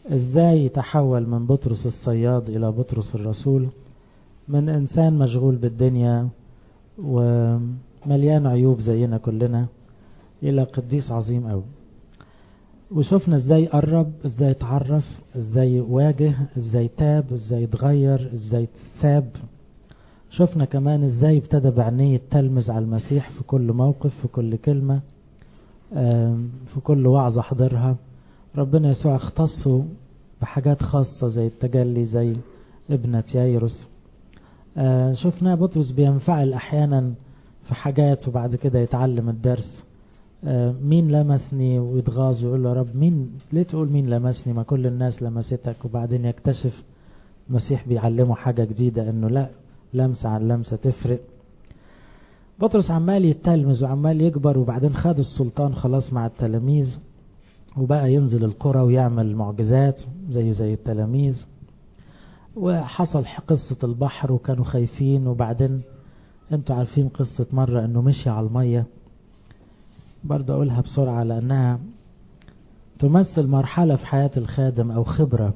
ازاي تحول من بطرس الصياد الى بطرس الرسول من انسان مشغول بالدنيا ومليان عيوب زينا كلنا الى قديس عظيم قوي وشفنا ازاي قرب ازاي اتعرف ازاي واجه ازاي تاب ازاي اتغير ازاي ساب شفنا كمان ازاي ابتدى بعينيه تلمز على المسيح في كل موقف في كل كلمة في كل وعظة حضرها ربنا يسوع اختصه بحاجات خاصة زي التجلي زي ابنة يايروس شفنا بطرس بينفعل احيانا في حاجات وبعد كده يتعلم الدرس مين لمسني ويتغاظ ويقول له يا رب مين ليه تقول مين لمسني ما كل الناس لمستك وبعدين يكتشف المسيح بيعلمه حاجة جديدة انه لا لمسة عن لمسة تفرق بطرس عمال يتلمز وعمال يكبر وبعدين خد السلطان خلاص مع التلاميذ وبقى ينزل القرى ويعمل معجزات زي زي التلاميذ وحصل قصة البحر وكانوا خايفين وبعدين انتوا عارفين قصة مرة انه مشي على المية برضه اقولها بسرعة لانها تمثل مرحلة في حياة الخادم او خبرة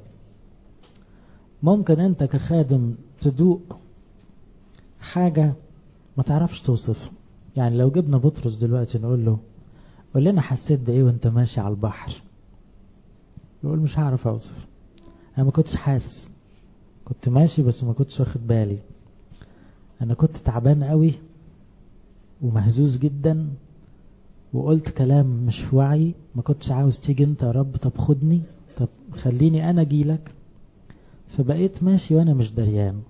ممكن انت كخادم تدوق حاجة ما تعرفش توصف يعني لو جبنا بطرس دلوقتي نقول له قول لنا حسيت بايه وانت ماشي على البحر يقول مش هعرف اوصف انا ما كنتش حاسس كنت ماشي بس ما كنتش واخد بالي انا كنت تعبان قوي ومهزوز جدا وقلت كلام مش في وعي ما كنتش عاوز تيجي انت يا رب طب خدني طب خليني انا اجيلك فبقيت ماشي وانا مش دريان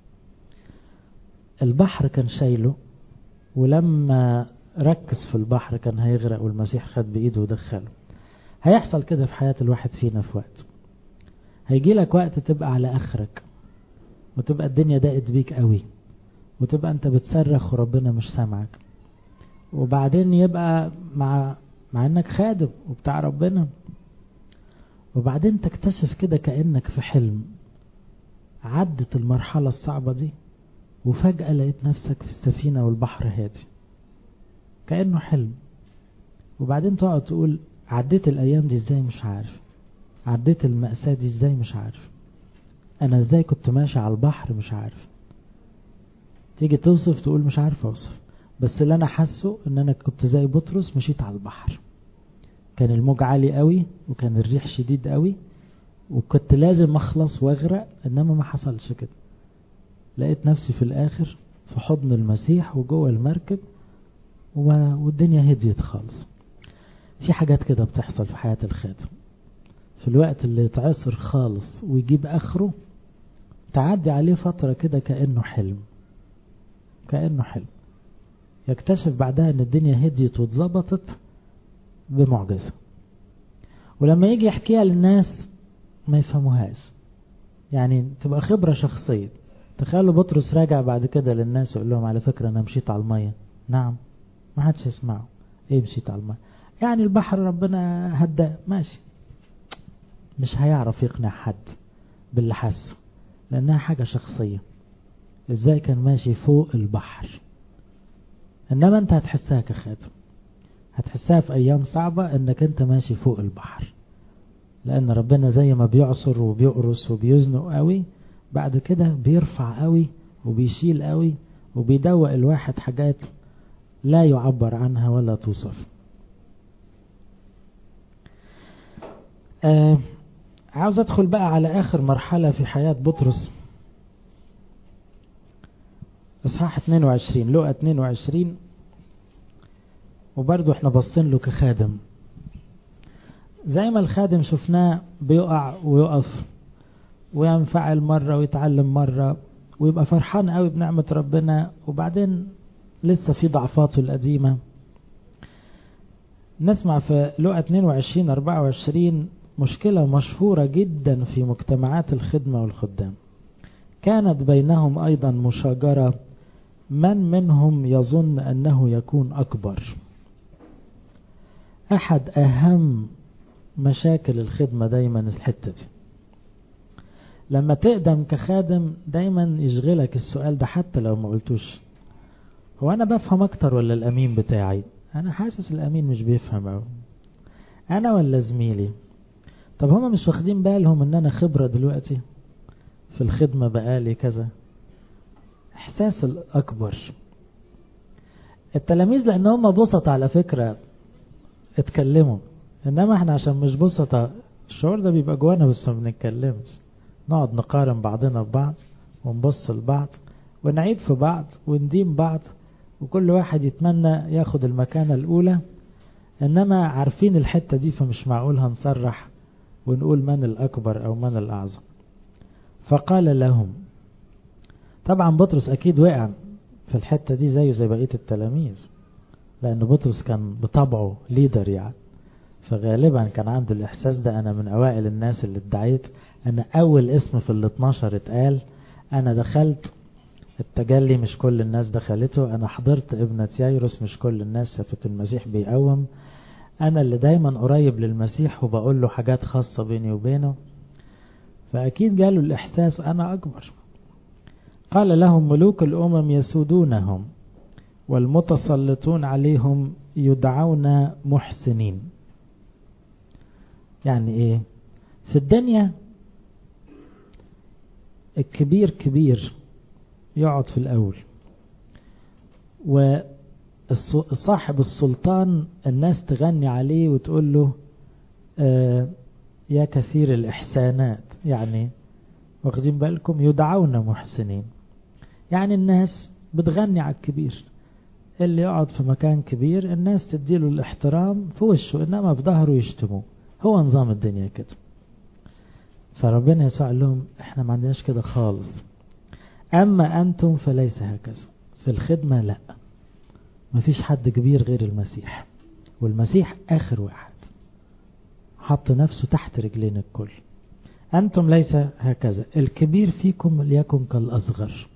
البحر كان شايله ولما ركز في البحر كان هيغرق والمسيح خد بإيده ودخله هيحصل كده في حياة الواحد فينا في وقت هيجي لك وقت تبقى على آخرك وتبقى الدنيا ضاقت بيك قوي وتبقى انت بتصرخ وربنا مش سامعك وبعدين يبقى مع مع انك خادم وبتاع ربنا وبعدين تكتشف كده كأنك في حلم عدت المرحلة الصعبة دي وفجأة لقيت نفسك في السفينة والبحر هادي كأنه حلم وبعدين تقعد تقول عديت الأيام دي ازاي مش عارف عديت المأساة دي ازاي مش عارف أنا ازاي كنت ماشي على البحر مش عارف تيجي توصف تقول مش عارف أوصف بس اللي أنا حاسه إن أنا كنت زي بطرس مشيت على البحر كان الموج عالي قوي وكان الريح شديد قوي وكنت لازم أخلص وأغرق إنما ما حصلش كده لقيت نفسي في الآخر في حضن المسيح وجوه المركب والدنيا هديت خالص في حاجات كده بتحصل في حياة الخادم في الوقت اللي يتعصر خالص ويجيب آخره تعدي عليه فترة كده كأنه حلم كأنه حلم يكتشف بعدها ان الدنيا هديت واتظبطت بمعجزة ولما يجي يحكيها للناس ما يفهموهاش يعني تبقى خبرة شخصية تخيلوا بطرس راجع بعد كده للناس يقول لهم على فكرة انا مشيت على المية نعم ما حدش يسمعه ايه مشيت على المية يعني البحر ربنا هدى ماشي مش هيعرف يقنع حد باللي حسه لانها حاجة شخصية ازاي كان ماشي فوق البحر انما انت هتحسها كخادم هتحسها في ايام صعبة انك انت ماشي فوق البحر لان ربنا زي ما بيعصر وبيقرص وبيزنق قوي بعد كده بيرفع قوي وبيشيل قوي وبيدوق الواحد حاجات لا يعبر عنها ولا توصف آه عاوز ادخل بقى على اخر مرحلة في حياة بطرس اصحاح 22 لقى 22 وبرضه احنا باصين له كخادم زي ما الخادم شفناه بيقع ويقف وينفعل مرة ويتعلم مرة ويبقى فرحان قوي بنعمة ربنا وبعدين لسه في ضعفاته القديمة نسمع في لقى 22 24 مشكلة مشهورة جدا في مجتمعات الخدمة والخدام كانت بينهم أيضا مشاجرة من منهم يظن أنه يكون أكبر أحد أهم مشاكل الخدمة دايما الحتة دي لما تقدم كخادم دايما يشغلك السؤال ده حتى لو ما قلتوش هو أنا بفهم أكتر ولا الأمين بتاعي أنا حاسس الأمين مش بيفهم أو أنا ولا زميلي طب هما مش واخدين بالهم ان انا خبرة دلوقتي في الخدمة بقالي كذا احساس الاكبر التلاميذ لان هم بسط على فكرة اتكلموا انما احنا عشان مش بسطة الشعور ده بيبقى جوانا بس ما بنتكلمش نقعد نقارن بعضنا ببعض ونبص لبعض ونعيب في بعض وندين بعض وكل واحد يتمنى ياخد المكانة الأولى إنما عارفين الحتة دي فمش معقول هنصرح ونقول من الأكبر أو من الأعظم فقال لهم طبعا بطرس أكيد وقع في الحتة دي زيه زي بقية التلاميذ لأن بطرس كان بطبعه ليدر يعني فغالبا كان عنده الإحساس ده أنا من أوائل الناس اللي ادعيت أنا أول اسم في ال 12 اتقال أنا دخلت التجلي مش كل الناس دخلته أنا حضرت ابنة يايروس مش كل الناس شافت المسيح بيقوم أنا اللي دايما قريب للمسيح وبقول له حاجات خاصة بيني وبينه فأكيد جاله الإحساس أنا أكبر قال لهم ملوك الأمم يسودونهم والمتسلطون عليهم يدعون محسنين يعني ايه في الدنيا الكبير كبير يقعد في الأول وصاحب السلطان الناس تغني عليه وتقول له آه يا كثير الإحسانات يعني واخدين بالكم يدعون محسنين يعني الناس بتغني على الكبير اللي يقعد في مكان كبير الناس تديله الاحترام في وشه إنما في ظهره يشتموه هو نظام الدنيا كده فربنا يسوع لهم احنا ما عندناش كده خالص أما أنتم فليس هكذا في الخدمة لا مفيش حد كبير غير المسيح والمسيح آخر واحد حط نفسه تحت رجلين الكل أنتم ليس هكذا الكبير فيكم ليكن كالأصغر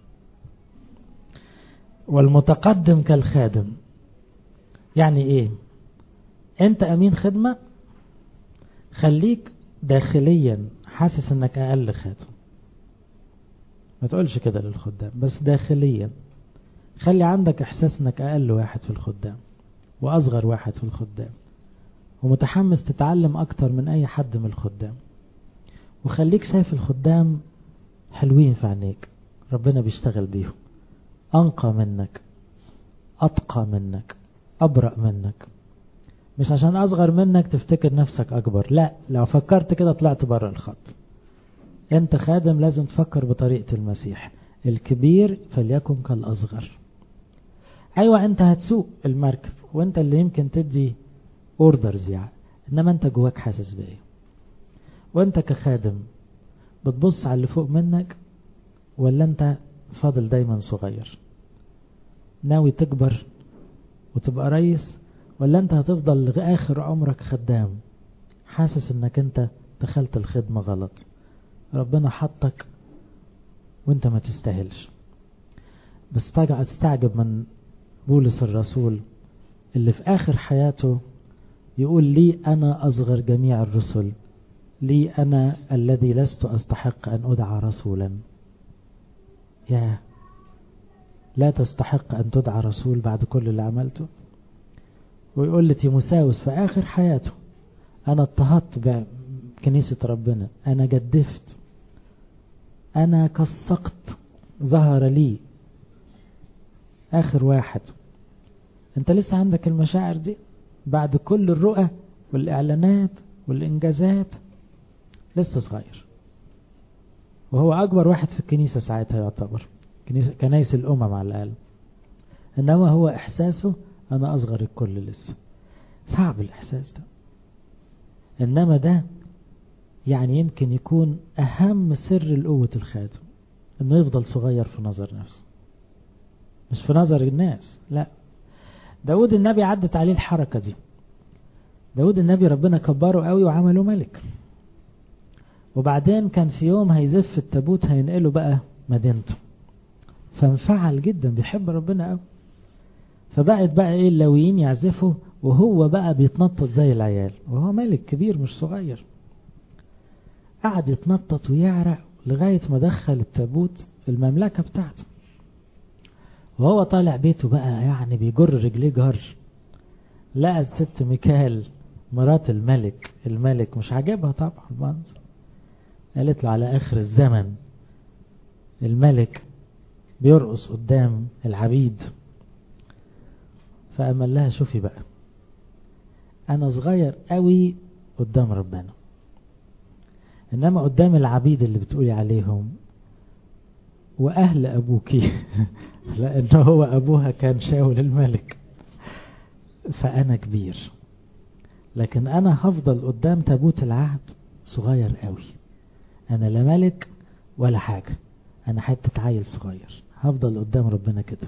والمتقدم كالخادم يعني ايه انت امين خدمة خليك داخليا حاسس انك اقل خادم ما تقولش كده للخدام بس داخليا خلي عندك احساس انك اقل واحد في الخدام واصغر واحد في الخدام ومتحمس تتعلم اكتر من اي حد من الخدام وخليك شايف الخدام حلوين في عينيك ربنا بيشتغل بيهم انقى منك اتقى منك ابرأ منك مش عشان اصغر منك تفتكر نفسك اكبر لا لو فكرت كده طلعت بره الخط انت خادم لازم تفكر بطريقة المسيح الكبير فليكن كالأصغر ايوه انت هتسوق المركب وانت اللي يمكن تدي اوردرز يعني انما انت جواك حاسس بايه وانت كخادم بتبص على اللي فوق منك ولا انت فاضل دايما صغير ناوي تكبر وتبقى ريس ولا انت هتفضل لآخر عمرك خدام حاسس انك انت دخلت الخدمة غلط ربنا حطك وانت ما تستاهلش بس تستعجب من بولس الرسول اللي في آخر حياته يقول لي أنا أصغر جميع الرسل لي أنا الذي لست أستحق أن أدعى رسولا يا لا تستحق أن تدعى رسول بعد كل اللي عملته ويقول لتيموساوس في آخر حياته أنا اضطهدت بكنيسة ربنا أنا جدفت أنا كسقت ظهر لي آخر واحد أنت لسه عندك المشاعر دي بعد كل الرؤى والإعلانات والإنجازات لسه صغير وهو أكبر واحد في الكنيسة ساعتها يعتبر كنايس الأمم على الأقل إنما هو إحساسه أنا أصغر الكل لسه صعب الإحساس ده إنما ده يعني يمكن يكون أهم سر لقوة الخادم إنه يفضل صغير في نظر نفسه مش في نظر الناس لا داود النبي عدت عليه الحركة دي داود النبي ربنا كبره قوي وعمله ملك وبعدين كان في يوم هيزف التابوت هينقله بقى مدينته فانفعل جدا بيحب ربنا قوي فبقت بقى ايه اللاويين يعزفوا وهو بقى بيتنطط زي العيال وهو ملك كبير مش صغير قعد يتنطط ويعرق لغاية ما دخل التابوت المملكة بتاعته وهو طالع بيته بقى يعني بيجر رجليه جر لقى الست ميكال مرات الملك الملك مش عاجبها طبعا المنظر قالت له على آخر الزمن الملك بيرقص قدام العبيد فأمل لها شوفي بقى أنا صغير قوي قدام ربنا إنما قدام العبيد اللي بتقولي عليهم وأهل أبوكي لأنه هو أبوها كان شاول الملك فأنا كبير لكن أنا هفضل قدام تابوت العهد صغير قوي أنا لا ملك ولا حاجة أنا حتة عيل صغير هفضل قدام ربنا كده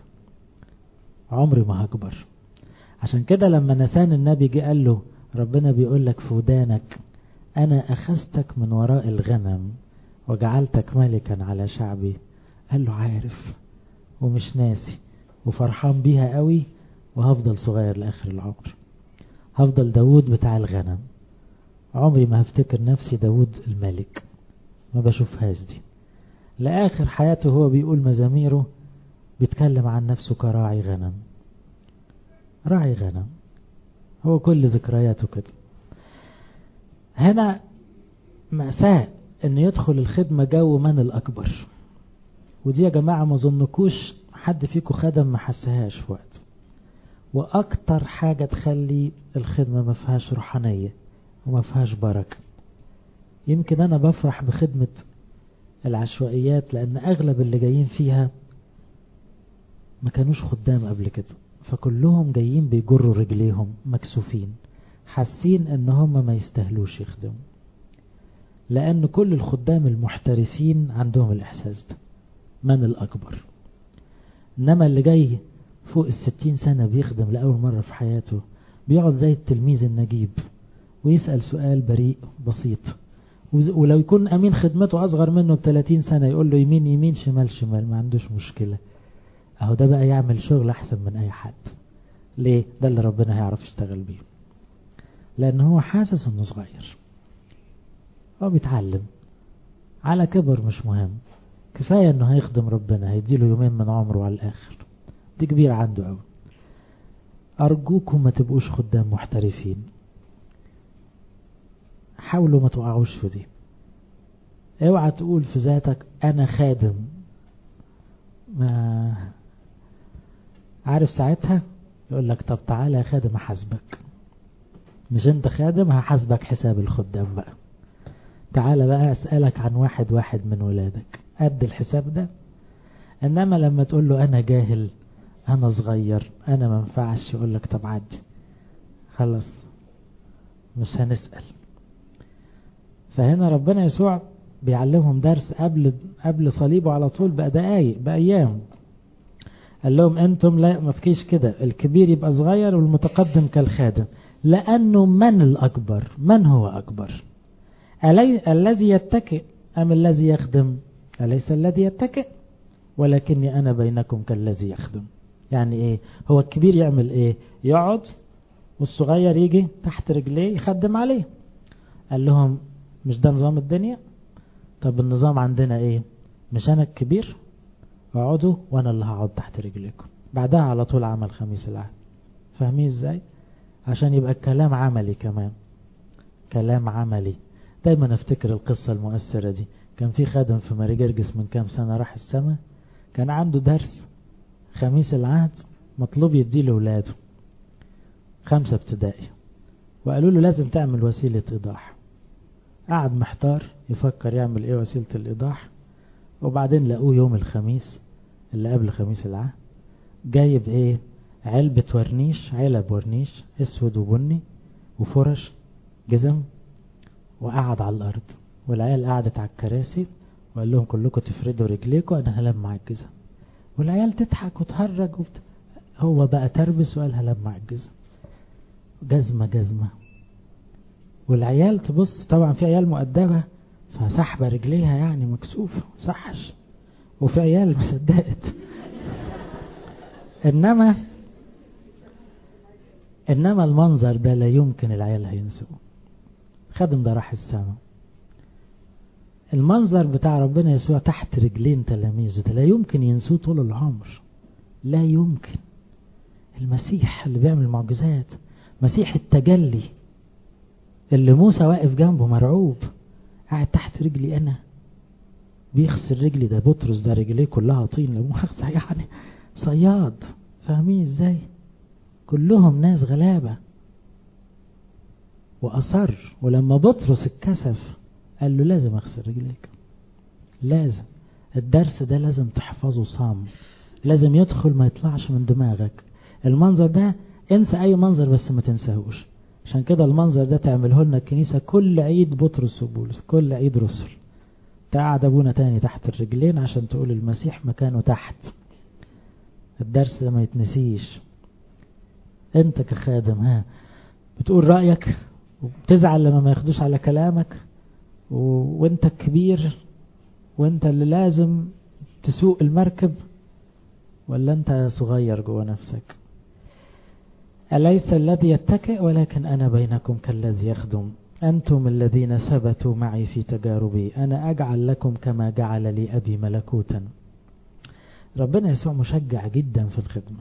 عمري ما هكبر عشان كده لما نسان النبي جه قال له ربنا بيقول لك في ودانك أنا أخذتك من وراء الغنم وجعلتك ملكا على شعبي قال له عارف ومش ناسي وفرحان بيها قوي وهفضل صغير لآخر العمر هفضل داود بتاع الغنم عمري ما هفتكر نفسي داود الملك ما بشوفهاش دي لآخر حياته هو بيقول مزاميره بيتكلم عن نفسه كراعي غنم راعي غنم هو كل ذكرياته كده هنا مأساة ان يدخل الخدمة جو من الأكبر ودي يا جماعة ما ظنكوش حد فيكم خدم ما حسهاش في وقت واكتر حاجة تخلي الخدمة ما فيهاش روحانية وما فيهاش بركة يمكن انا بفرح بخدمة العشوائيات لان اغلب اللي جايين فيها ما كانوش خدام قبل كده فكلهم جايين بيجروا رجليهم مكسوفين حاسين ان هم ما يستاهلوش يخدموا لان كل الخدام المحترفين عندهم الاحساس ده من الاكبر انما اللي جاي فوق الستين سنة بيخدم لأول مرة في حياته بيقعد زي التلميذ النجيب ويسأل سؤال بريء بسيط ولو يكون أمين خدمته أصغر منه بثلاثين سنة يقول له يمين يمين شمال شمال ما عندوش مشكلة أهو ده بقى يعمل شغل أحسن من أي حد ليه ده اللي ربنا هيعرف يشتغل بيه لأن هو حاسس أنه صغير هو بيتعلم على كبر مش مهم كفاية أنه هيخدم ربنا هيديله يومين من عمره على الآخر دي كبيرة عنده أوي أرجوكم ما تبقوش خدام محترفين حاولوا ما تقعوش في دي اوعى تقول في ذاتك أنا خادم ما عارف ساعتها يقول لك طب تعالى يا خادم أحاسبك مش انت خادم هحاسبك حساب الخدام بقى تعالى بقى أسألك عن واحد واحد من ولادك قد الحساب ده انما لما تقول له انا جاهل انا صغير انا ما ينفعش يقول لك طب عدي خلص مش هنسأل فهنا ربنا يسوع بيعلمهم درس قبل قبل صليبه على طول بدقايق بأيام قال لهم انتم لا ما فيكيش كده الكبير يبقى صغير والمتقدم كالخادم لأنه من الأكبر من هو أكبر ألي الذي يتكئ أم الذي يخدم أليس الذي يتكئ ولكني أنا بينكم كالذي يخدم يعني إيه هو الكبير يعمل إيه يقعد والصغير يجي تحت رجليه يخدم عليه قال لهم مش ده نظام الدنيا طب النظام عندنا إيه مش أنا الكبير اقعدوا وأنا اللي هقعد تحت رجليكم بعدها على طول عمل خميس العهد فاهمين إزاي عشان يبقى الكلام عملي كمان كلام عملي دايما افتكر القصة المؤثرة دي كان في خادم في ماري جرجس من كام سنة راح السماء كان عنده درس خميس العهد مطلوب يديه لولاده خمسة ابتدائي وقالوا له لازم تعمل وسيلة إيضاح قعد محتار يفكر يعمل ايه وسيلة الإيضاح وبعدين لقوه يوم الخميس اللي قبل خميس العهد جايب ايه علبة ورنيش علب ورنيش اسود وبني وفرش جزم وقعد على الأرض والعيال قعدت على الكراسي وقال لهم كلكم تفردوا رجليكم أنا هلمع الجزم والعيال تضحك وتهرج وبت... هو بقى تربس وقال هلمع الجزم جزمة جزمة والعيال تبص طبعا في عيال مؤدبة فسحبة رجليها يعني مكسوفة صحش وفي عيال مصدقت انما انما المنظر ده لا يمكن العيال هينسوه خادم ده راح السماء المنظر بتاع ربنا يسوع تحت رجلين تلاميذه ده لا يمكن ينسوه طول العمر لا يمكن المسيح اللي بيعمل معجزات مسيح التجلي اللي موسى واقف جنبه مرعوب قاعد تحت رجلي انا بيغسل رجلي ده بطرس ده رجليه كلها طين لو مؤاخذة يعني صياد فاهمين ازاي كلهم ناس غلابة وأصر ولما بطرس اتكسف قال له لازم اغسل رجليك لازم الدرس ده لازم تحفظه صام لازم يدخل ما يطلعش من دماغك المنظر ده انسى اي منظر بس ما تنساهوش عشان كده المنظر ده تعمله لنا الكنيسة كل عيد بطرس وبولس كل عيد رسل تقعد ابونا تاني تحت الرجلين عشان تقول المسيح مكانه تحت الدرس ده ما يتنسيش انت كخادم ها بتقول رأيك وبتزعل لما ما ياخدوش على كلامك و... وانت الكبير وانت اللي لازم تسوق المركب ولا انت صغير جوه نفسك أليس الذي يتكئ ولكن أنا بينكم كالذي يخدم أنتم الذين ثبتوا معي في تجاربي أنا أجعل لكم كما جعل لي أبي ملكوتا ربنا يسوع مشجع جدا في الخدمة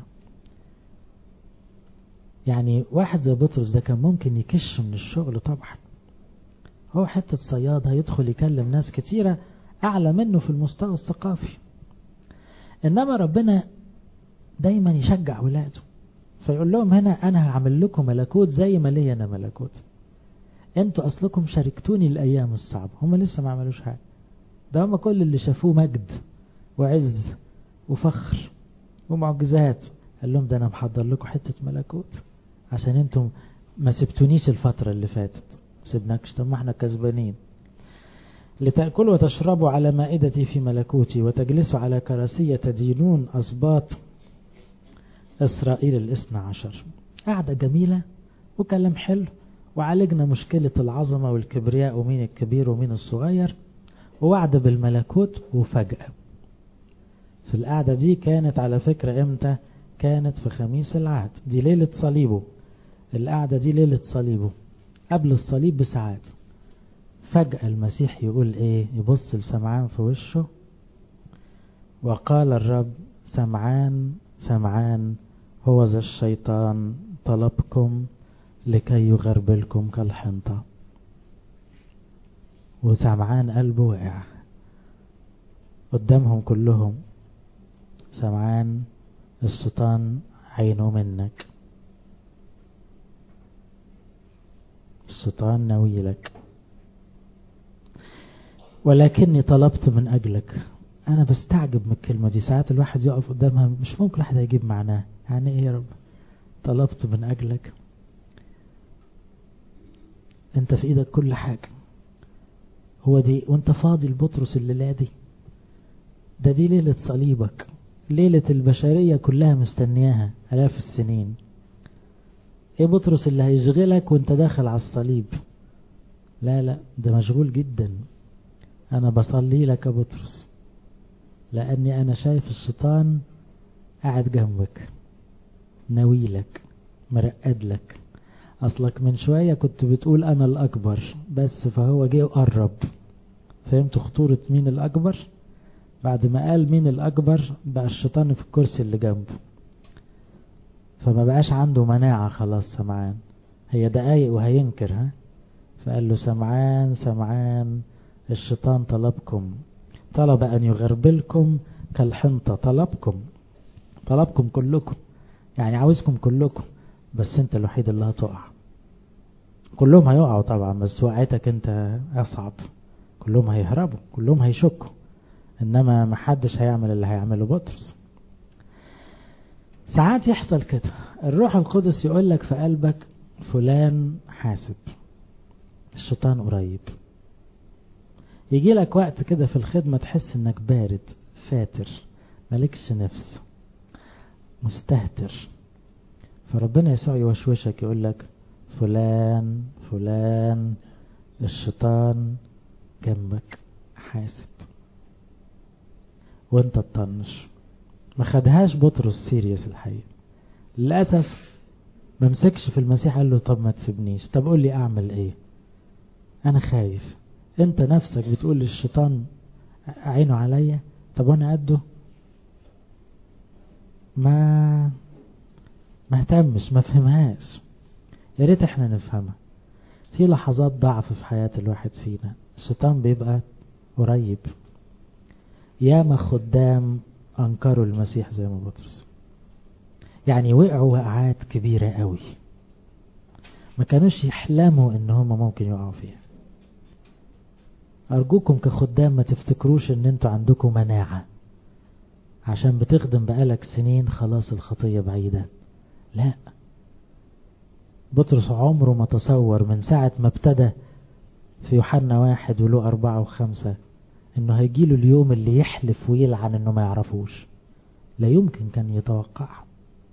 يعني واحد زي بطرس ده كان ممكن يكش من الشغل طبعا هو حتة صياد هيدخل يكلم ناس كتيرة أعلى منه في المستوى الثقافي إنما ربنا دايما يشجع ولاده فيقول لهم هنا أنا هعمل لكم ملكوت زي ما لي أنا ملكوت انتوا أصلكم شاركتوني الأيام الصعبة هم لسه ما عملوش حاجة ده هم كل اللي شافوه مجد وعز وفخر ومعجزات قال لهم ده أنا محضر لكم حتة ملكوت عشان انتم ما سبتونيش الفترة اللي فاتت سيبناكش طب ما احنا كسبانين لتأكلوا وتشربوا على مائدتي في ملكوتي وتجلسوا على كراسي تدينون أصباط إسرائيل الاثنى عشر قعدة جميلة وكلام حلو وعالجنا مشكلة العظمة والكبرياء ومين الكبير ومين الصغير ووعد بالملكوت وفجأة في القعدة دي كانت على فكرة امتى كانت في خميس العهد دي ليلة صليبه القعدة دي ليلة صليبه قبل الصليب بساعات فجأة المسيح يقول ايه يبص لسمعان في وشه وقال الرب سمعان سمعان هو ذا الشيطان طلبكم لكي يغربلكم كالحنطة وسمعان قلبه وقع قدامهم كلهم سمعان الشيطان عينه منك الشيطان ناوي لك ولكني طلبت من أجلك أنا بستعجب من الكلمة دي ساعات الواحد يقف قدامها مش ممكن واحد هيجيب معناه يعني إيه يا رب طلبت من أجلك أنت في إيدك كل حاجة هو دي وأنت فاضي لبطرس الليلة دي ده دي ليلة صليبك ليلة البشرية كلها مستنياها آلاف السنين ايه بطرس اللي هيشغلك وانت داخل على الصليب لا لا ده مشغول جدا انا بصلي لك يا بطرس لاني انا شايف الشيطان قاعد جنبك ناوي لك مرقد لك اصلك من شوية كنت بتقول انا الاكبر بس فهو جه وقرب فهمت خطورة مين الاكبر بعد ما قال مين الاكبر بقى الشيطان في الكرسي اللي جنبه فما بقاش عنده مناعة خلاص سمعان هي دقايق وهينكر ها فقال له سمعان سمعان الشيطان طلبكم طلب أن يغربلكم كالحنطة طلبكم طلبكم كلكم يعني عاوزكم كلكم بس انت الوحيد اللي هتقع كلهم هيقعوا طبعا بس وقعتك انت اصعب كلهم هيهربوا كلهم هيشكوا انما محدش هيعمل اللي هيعمله بطرس ساعات يحصل كده الروح القدس يقول لك في قلبك فلان حاسب الشيطان قريب يجي لك وقت كده في الخدمة تحس انك بارد فاتر مالكش نفس مستهتر فربنا يسوع يوشوشك يقول لك فلان فلان الشيطان جنبك حاسب وانت تطنش ما خدهاش بطرس سيريس الحقيقة للأسف ما مسكش في المسيح قال له طب ما تسيبنيش طب قول لي أعمل إيه أنا خايف أنت نفسك بتقول للشيطان عينه عليا طب وأنا قده ما ما اهتمش ما فهمهاش يا ريت احنا نفهمها في لحظات ضعف في حياة الواحد فينا الشيطان بيبقى قريب ياما خدام أنكروا المسيح زي ما بطرس يعني وقعوا وقعات كبيرة قوي ما كانوش يحلموا ان هم ممكن يقعوا فيها أرجوكم كخدام ما تفتكروش ان انتوا عندكم مناعة عشان بتخدم بقالك سنين خلاص الخطية بعيدة لا بطرس عمره ما تصور من ساعة ما ابتدى في يوحنا واحد وله أربعة وخمسة انه هيجيله اليوم اللي يحلف ويلعن انه ما يعرفوش لا يمكن كان يتوقعها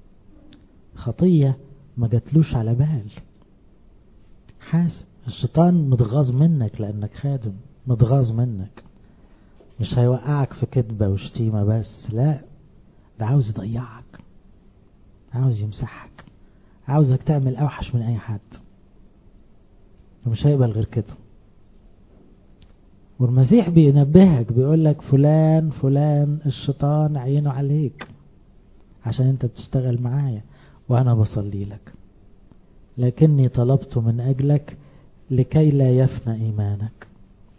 خطية ما جاتلوش على بال حاسب الشيطان متغاظ منك لانك خادم متغاظ منك مش هيوقعك في كذبة وشتيمة بس لا ده عاوز يضيعك عاوز يمسحك عاوزك تعمل اوحش من اي حد ومش هيقبل غير كده والمسيح بينبهك بيقول لك فلان فلان الشيطان عينه عليك عشان انت بتشتغل معايا وانا بصلي لك لكني طلبت من اجلك لكي لا يفنى ايمانك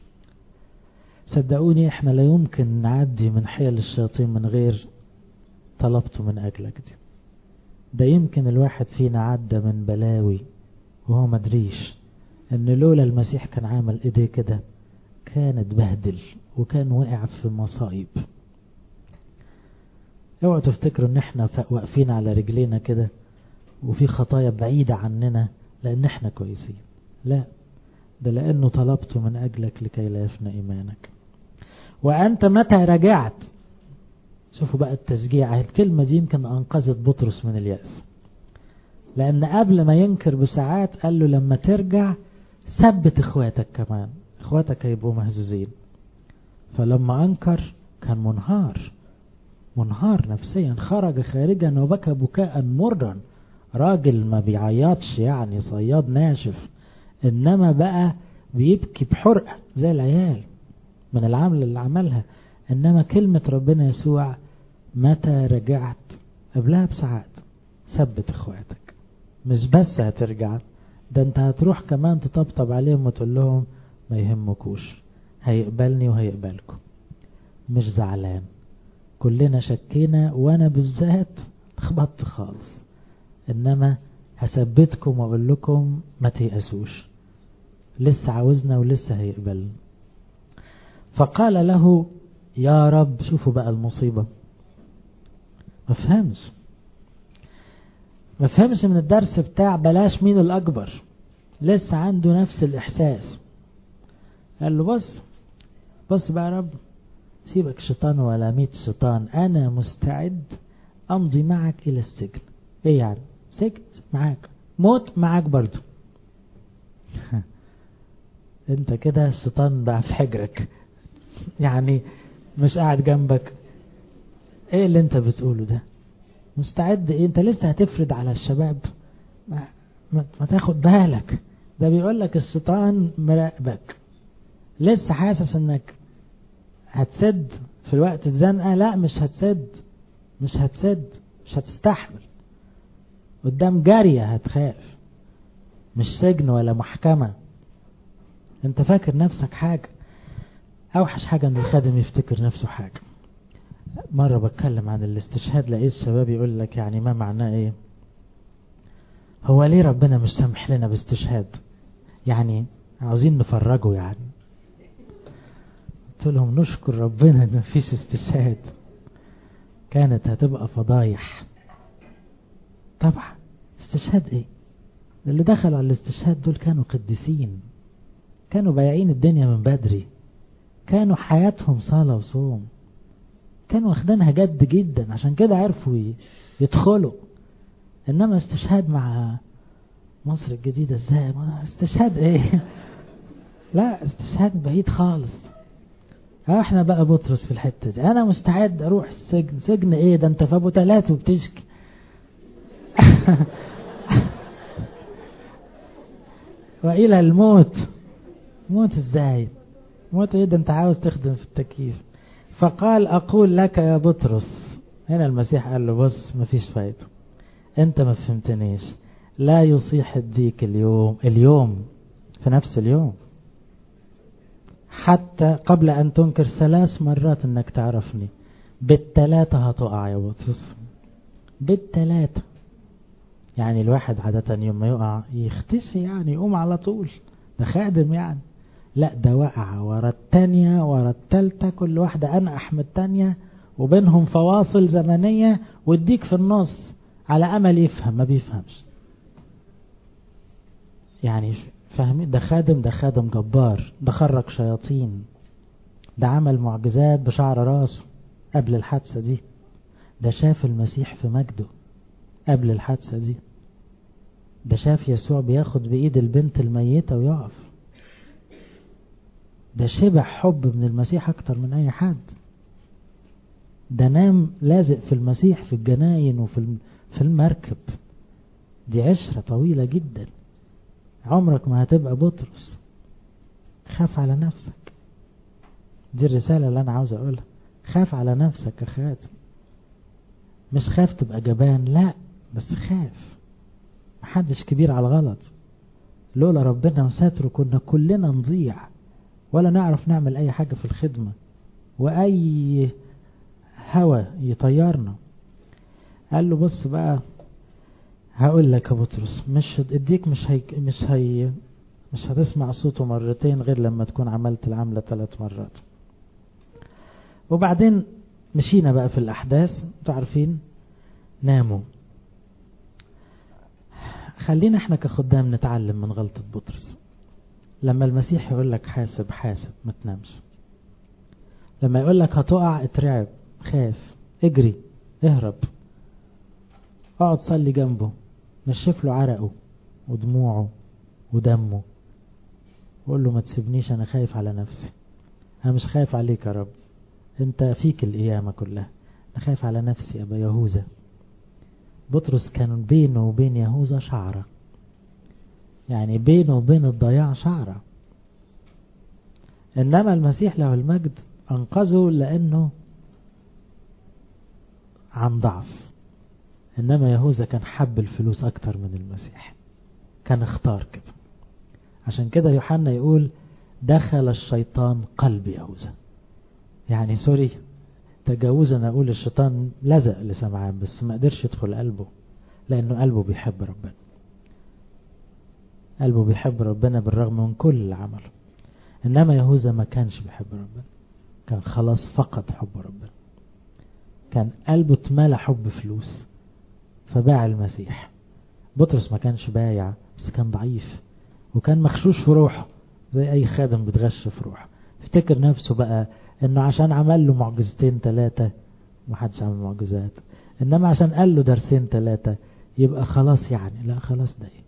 صدقوني احنا لا يمكن نعدي من حيل الشياطين من غير طلبت من اجلك دي ده يمكن الواحد فينا عدى من بلاوي وهو مدريش ان لولا المسيح كان عامل ايديه كده كان اتبهدل وكان وقع في مصايب اوعوا تفتكروا ان احنا واقفين على رجلينا كده وفي خطايا بعيدة عننا لان احنا كويسين لا ده لانه طلبت من اجلك لكي لا يفنى ايمانك وانت متى رجعت شوفوا بقى التشجيع الكلمة دي يمكن انقذت بطرس من اليأس لان قبل ما ينكر بساعات قال له لما ترجع ثبت اخواتك كمان اخواتك هيبقوا مهزوزين فلما انكر كان منهار منهار نفسيا خرج خارجا وبكى بكاء مرا راجل ما بيعيطش يعني صياد ناشف انما بقى بيبكي بحرقة زي العيال من العمل اللي عملها انما كلمة ربنا يسوع متى رجعت قبلها بساعات ثبت اخواتك مش بس هترجع ده انت هتروح كمان تطبطب عليهم وتقول لهم ما يهمكوش هيقبلني وهيقبلكم مش زعلان كلنا شكينا وانا بالذات خبطت خالص انما هثبتكم واقول لكم ما تيأسوش لسه عاوزنا ولسه هيقبلنا فقال له يا رب شوفوا بقى المصيبة ما فهمش ما فهمش من الدرس بتاع بلاش مين الأكبر لسه عنده نفس الإحساس قال له بص بص بقى يا رب سيبك شيطان ولا ميت شيطان أنا مستعد أمضي معك إلى السجن إيه يعني سجن معاك موت معاك برضو انت كده الشيطان بقى في حجرك يعني مش قاعد جنبك ايه اللي انت بتقوله ده مستعد ايه انت لسه هتفرد على الشباب ما, ما, ما تاخد بالك ده بيقول لك الشيطان مراقبك لسه حاسس انك هتسد في الوقت الزنقة لا مش هتسد مش هتسد مش هتستحمل قدام جارية هتخاف مش سجن ولا محكمة انت فاكر نفسك حاجة اوحش حاجة ان الخادم يفتكر نفسه حاجة مرة بتكلم عن الاستشهاد لقيت الشباب يقول لك يعني ما معناه ايه هو ليه ربنا مش سامح لنا باستشهاد يعني عاوزين نفرجه يعني قلت لهم نشكر ربنا ان مفيش استشهاد كانت هتبقى فضايح طبعا استشهاد ايه اللي دخلوا على الاستشهاد دول كانوا قديسين كانوا بايعين الدنيا من بدري كانوا حياتهم صلاة وصوم كانوا واخدينها جد جدا عشان كده عرفوا يدخلوا انما استشهاد مع مصر الجديدة ازاي استشهاد ايه لا استشهاد بعيد خالص احنا بقى بطرس في الحتة دي انا مستعد اروح السجن سجن ايه ده انت في ابو تلات وبتشكي والى الموت موت ازاي موت ايه ده انت عاوز تخدم في التكييف فقال اقول لك يا بطرس هنا المسيح قال له بص مفيش فايده انت ما فهمتنيش لا يصيح الديك اليوم اليوم في نفس اليوم حتى قبل أن تنكر ثلاث مرات أنك تعرفني بالتلاتة هتقع يا بطرس بالتلاتة يعني الواحد عادة يوم ما يقع يختشي يعني يقوم على طول ده خادم يعني لا ده وقع ورا التانية ورا التالتة كل واحدة أنقح من التانية وبينهم فواصل زمنية واديك في النص على أمل يفهم ما بيفهمش يعني فاهمين ده خادم ده خادم جبار ده خرج شياطين ده عمل معجزات بشعر راسه قبل الحادثة دي ده شاف المسيح في مجده قبل الحادثة دي ده شاف يسوع بياخد بإيد البنت الميتة ويقف ده شبع حب من المسيح أكتر من أي حد ده نام لازق في المسيح في الجناين وفي في المركب دي عشرة طويلة جدا عمرك ما هتبقى بطرس خاف على نفسك دي الرسالة اللي أنا عاوز أقولها خاف على نفسك يا خاتم مش خاف تبقى جبان لا بس خاف محدش كبير على الغلط لولا ربنا وساتره كنا كلنا نضيع ولا نعرف نعمل أي حاجة في الخدمة وأي هوى يطيرنا قال له بص بقى هقول لك يا بطرس مش اديك مش هي مش هي مش هتسمع صوته مرتين غير لما تكون عملت العملة ثلاث مرات وبعدين مشينا بقى في الأحداث انتوا عارفين ناموا خلينا احنا كخدام نتعلم من غلطة بطرس لما المسيح يقول لك حاسب حاسب ما تنامش لما يقول لك هتقع اترعب خاف اجري اهرب اقعد صلي جنبه نشف له عرقه ودموعه ودمه وقول له ما تسيبنيش انا خايف على نفسي انا مش خايف عليك يا رب انت فيك القيامة كلها انا خايف على نفسي ابا يهوذا بطرس كان بينه وبين يهوذا شعرة يعني بينه وبين الضياع شعرة انما المسيح له المجد انقذه لانه عن ضعف انما يهوذا كان حب الفلوس اكتر من المسيح كان اختار كده عشان كده يوحنا يقول دخل الشيطان قلب يهوذا يعني سوري تجاوزا اقول الشيطان لزق لسمعان بس ما قدرش يدخل قلبه لانه قلبه بيحب ربنا قلبه بيحب ربنا بالرغم من كل اللي عمله انما يهوذا ما كانش بيحب ربنا كان خلاص فقد حب ربنا كان قلبه اتملى حب فلوس فباع المسيح بطرس ما كانش بايع بس كان ضعيف وكان مخشوش في روحه زي اي خادم بتغش في روحه افتكر نفسه بقى انه عشان عمل له معجزتين ثلاثة ما حدش عمل معجزات انما عشان قال له درسين ثلاثة يبقى خلاص يعني لا خلاص ده ايه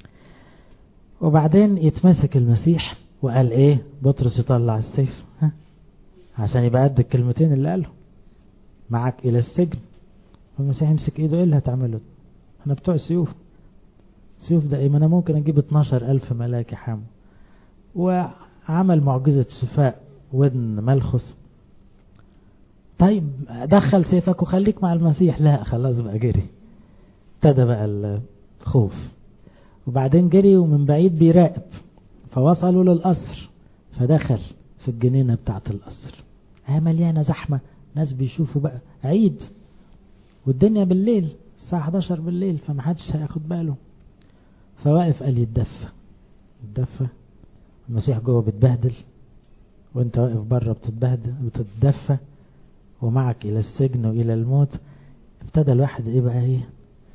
وبعدين يتمسك المسيح وقال ايه بطرس يطلع السيف ها عشان يبقى قد الكلمتين اللي قاله معك الى السجن فالمسيح يمسك ايده ايه اللي هتعمله احنا بتوع سيوف سيوف ده ايه ما انا ممكن اجيب 12 الف ملاك يحاموا وعمل معجزة شفاء ودن ملخص طيب دخل سيفك وخليك مع المسيح لا خلاص بقى جري ابتدى بقى الخوف وبعدين جري ومن بعيد بيراقب فوصلوا للقصر فدخل في الجنينة بتاعت القصر اه مليانة زحمة ناس بيشوفوا بقى عيد والدنيا بالليل الساعة 11 بالليل فمحدش هياخد باله فواقف قال يتدفى يتدفى المسيح جوه بيتبهدل وانت واقف بره بتتبهدل بتتدفى ومعك الى السجن والى الموت ابتدى الواحد ايه بقى ايه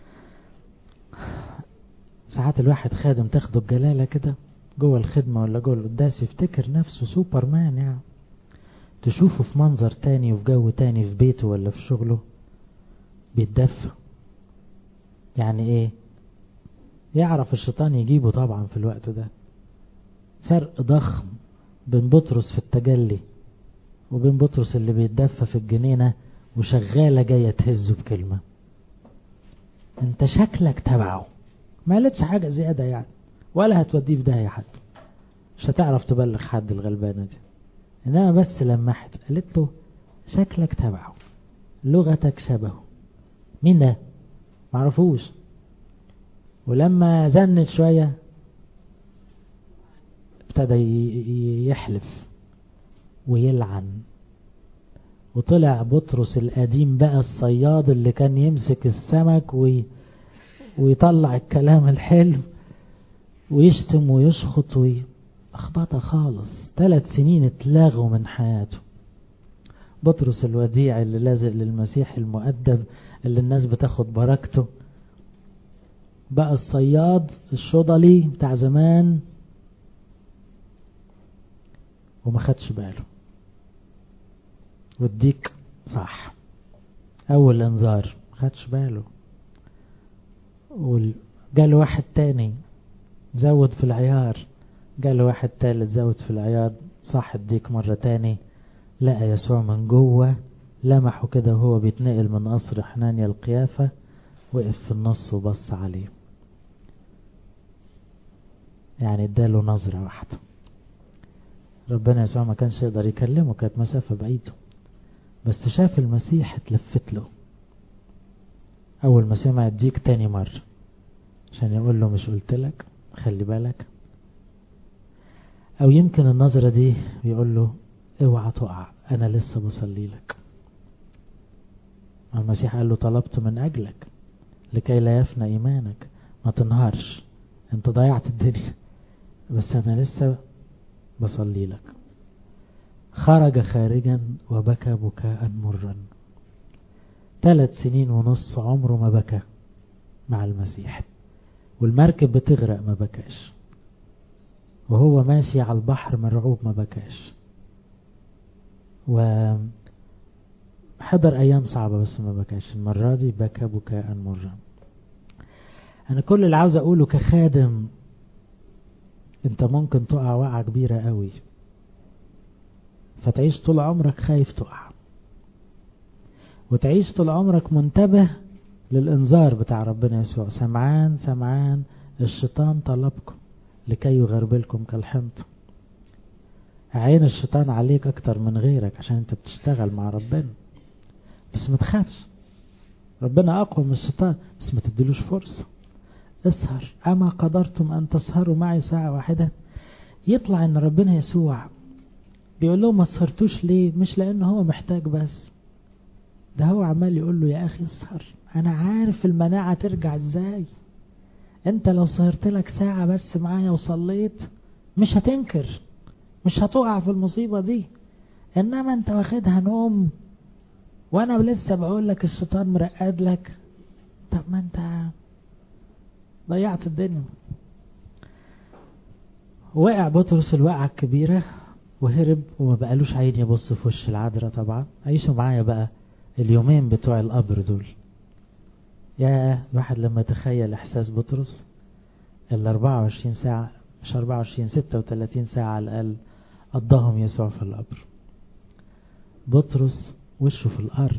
ساعات الواحد خادم تاخده الجلالة كده جوه الخدمة ولا جوه القداس يفتكر نفسه سوبر مان يعني تشوفه في منظر تاني وفي جو تاني في بيته ولا في شغله بيتدفى يعني ايه يعرف الشيطان يجيبه طبعا في الوقت ده فرق ضخم بين بطرس في التجلي وبين بطرس اللي بيتدفى في الجنينة وشغالة جاية تهزه بكلمة انت شكلك تبعه ما قالتش حاجة زيادة يعني ولا هتوديه في داهية حد مش هتعرف تبلغ حد الغلبانة دي انما بس لمحت قالت له شكلك تبعه لغتك شبهه مين ده معرفوش ولما زنت شوية ابتدى يحلف ويلعن وطلع بطرس القديم بقى الصياد اللي كان يمسك السمك وي ويطلع الكلام الحلو ويشتم ويشخط وي أخبطها خالص ثلاث سنين اتلاغوا من حياته بطرس الوديع اللي لازق للمسيح المؤدب اللي الناس بتاخد بركته بقى الصياد الشضلي بتاع زمان وما خدش باله والديك صح اول انذار ما خدش باله جاله واحد تاني زود في العيار جاله واحد تالت زود في العيار صح الديك مرة تاني لقى يسوع من جوه لمحه كده وهو بيتنقل من قصر حنانيا القيافة وقف في النص وبص عليه يعني اداله نظرة واحدة ربنا يسوع ما كانش يقدر يكلمه كانت مسافة بعيدة بس شاف المسيح اتلفت له اول ما سمع الديك تاني مرة عشان يقول له مش قلت لك خلي بالك او يمكن النظرة دي بيقول له اوعى تقع انا لسه بصلي لك المسيح قال له طلبت من اجلك لكي لا يفنى ايمانك ما تنهارش انت ضيعت الدنيا بس انا لسه بصلي لك خرج خارجا وبكى بكاء مرا ثلاث سنين ونص عمره ما بكى مع المسيح والمركب بتغرق ما بكاش وهو ماشي على البحر مرعوب ما بكاش و حضر ايام صعبة بس ما بكاش المرة دي بكى بكاء مرا انا كل اللي عاوز اقوله كخادم انت ممكن تقع وقعة كبيرة قوي فتعيش طول عمرك خايف تقع وتعيش طول عمرك منتبه للإنذار بتاع ربنا يسوع سمعان سمعان الشيطان طلبكم لكي يغربلكم كالحمض عين الشيطان عليك أكتر من غيرك عشان أنت بتشتغل مع ربنا بس ما تخافش ربنا أقوى من الشيطان بس ما تديلوش فرصة اسهر أما قدرتم أن تسهروا معي ساعة واحدة يطلع أن ربنا يسوع بيقول لهم ما سهرتوش ليه مش لأنه هو محتاج بس ده هو عمال يقول له يا أخي اسهر أنا عارف المناعة ترجع إزاي أنت لو سهرت لك ساعة بس معايا وصليت مش هتنكر مش هتقع في المصيبة دي إنما أنت واخدها نوم وأنا لسه بقول لك الشيطان مرقد لك طب ما أنت ضيعت الدنيا وقع بطرس الوقعة الكبيرة وهرب وما بقالوش عين يبص في وش العذراء طبعا عيشوا معايا بقى اليومين بتوع القبر دول يا الواحد لما يتخيل احساس بطرس ال 24 ساعة مش 24 36 ساعة على الأقل قضاهم يسوع في القبر بطرس وشه في الأرض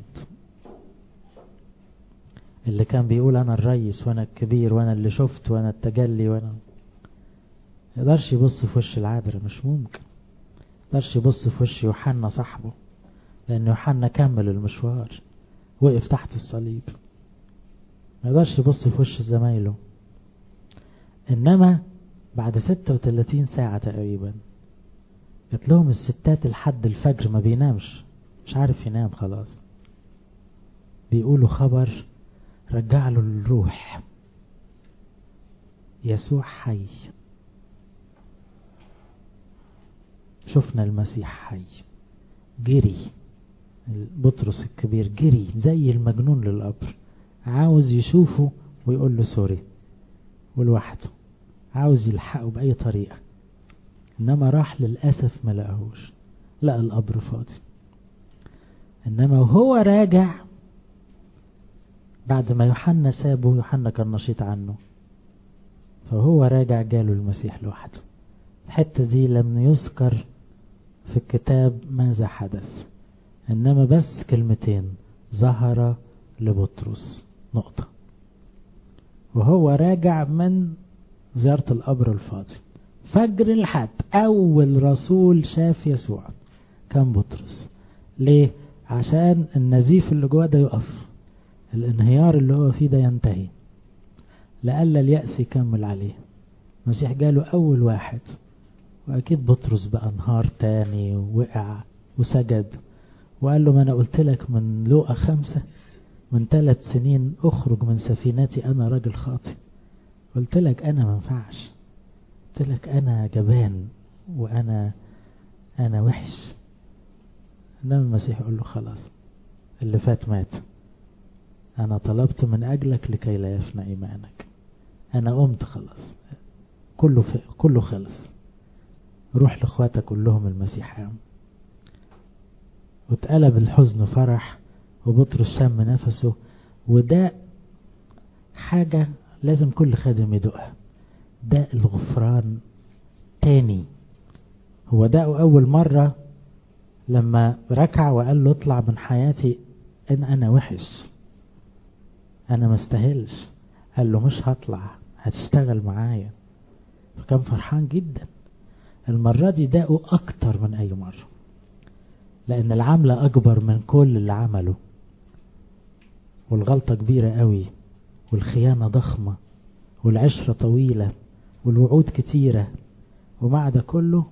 اللي كان بيقول أنا الريس وأنا الكبير وأنا اللي شفت وأنا التجلي وأنا يقدرش يبص في وش العذراء مش ممكن يقدرش يبص في وش يوحنا صاحبه لأن يوحنا كمل المشوار وقف تحت الصليب ما يقدرش يبص في وش زمايله إنما بعد 36 ساعة تقريبا جات لهم الستات لحد الفجر ما بينامش مش عارف ينام خلاص بيقولوا خبر رجع له الروح يسوع حي شفنا المسيح حي جري بطرس الكبير جري زي المجنون للقبر عاوز يشوفه ويقول له سوري ولوحده عاوز يلحقه بأي طريقة إنما راح للأسف ما لقاهوش لقى القبر فاضي إنما وهو راجع بعد ما يوحنا سابه يوحنا كان نشيط عنه فهو راجع جاله المسيح لوحده الحتة دي لم يذكر في الكتاب ماذا حدث إنما بس كلمتين ظهر لبطرس نقطة وهو راجع من زيارة القبر الفاضي فجر الحد أول رسول شاف يسوع كان بطرس ليه؟ عشان النزيف اللي جوه ده يقف الانهيار اللي هو فيه ده ينتهي لألا اليأس يكمل عليه المسيح جاله أول واحد وأكيد بطرس بقى انهار تاني ووقع وسجد وقال له ما أنا قلت لك من لوقا خمسة من ثلاث سنين اخرج من سفينتي أنا راجل خاطئ قلت لك أنا منفعش قلت لك أنا جبان وأنا أنا وحش إنما المسيح يقول له خلاص اللي فات مات أنا طلبت من أجلك لكي لا يفنى إيمانك أنا قمت خلاص كله في كله خلص روح لاخواتك كلهم المسيح قام واتقلب الحزن فرح وبطرس شم نفسه وده حاجة لازم كل خادم يدوقها ده الغفران تاني هو ده أول مرة لما ركع وقال له اطلع من حياتي ان انا وحش انا مستاهلش قال له مش هطلع هتشتغل معايا فكان فرحان جدا المرة دي داقوا اكتر من اي مرة لان العملة اكبر من كل اللي عمله والغلطة كبيرة قوي والخيانة ضخمة والعشرة طويلة والوعود كتيرة ومع ده كله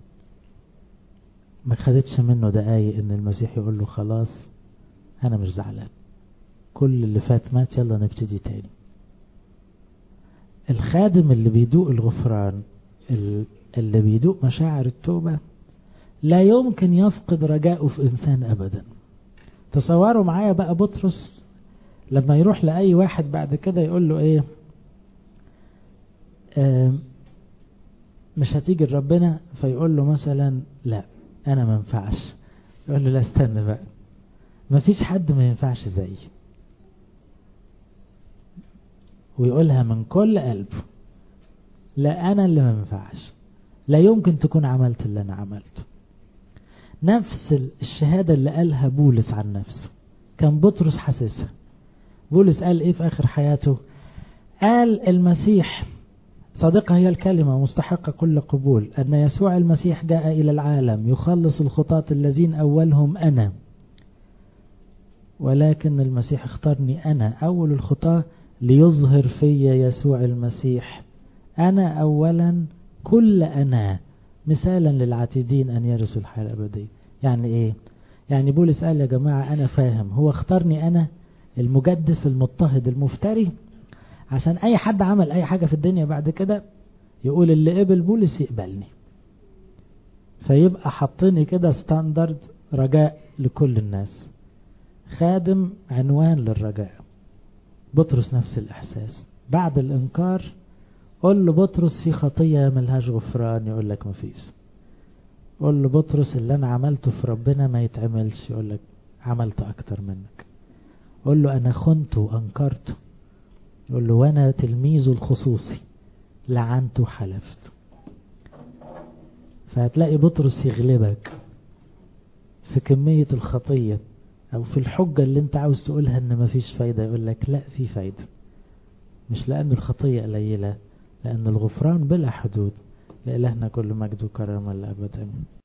ما خدتش منه دقايق ان المسيح يقول له خلاص انا مش زعلان كل اللي فات مات يلا نبتدي تاني الخادم اللي بيدوق الغفران اللي بيدوق مشاعر التوبة لا يمكن يفقد رجاءه في انسان ابدا تصوروا معايا بقى بطرس لما يروح لأي واحد بعد كده يقول له ايه آه مش هتيجي لربنا فيقول له مثلا لا انا ما ينفعش يقول له لا استنى بقى ما فيش حد ما ينفعش زيي ويقولها من كل قلبه لا انا اللي ما ينفعش لا يمكن تكون عملت اللي انا عملته نفس الشهادة اللي قالها بولس عن نفسه كان بطرس حاسسها بولس قال ايه في اخر حياته قال المسيح صادقة هي الكلمة مستحقة كل قبول أن يسوع المسيح جاء إلى العالم يخلص الخطاة الذين أولهم أنا ولكن المسيح اختارني أنا أول الخطاة ليظهر في يسوع المسيح أنا أولا كل أنا مثالا للعاتدين أن يرثوا الحياة الأبدية يعني إيه يعني بولس قال يا جماعة أنا فاهم هو اختارني أنا المجدف المضطهد المفتري عشان اي حد عمل اي حاجة في الدنيا بعد كده يقول اللي قبل بولس يقبلني فيبقى حطني كده ستاندرد رجاء لكل الناس خادم عنوان للرجاء بطرس نفس الاحساس بعد الانكار قول له بطرس في خطية ملهاش غفران يقول لك مفيش قول له بطرس اللي انا عملته في ربنا ما يتعملش يقول لك عملت اكتر منك قول له انا خنته وانكرته يقول له وانا تلميذه الخصوصي لعنت وحلفت فهتلاقي بطرس يغلبك في كمية الخطية او في الحجة اللي انت عاوز تقولها ان مفيش فايدة يقول لك لا في فايدة مش لان الخطية قليلة لان الغفران بلا حدود لإلهنا كل مجد وكرم الأبد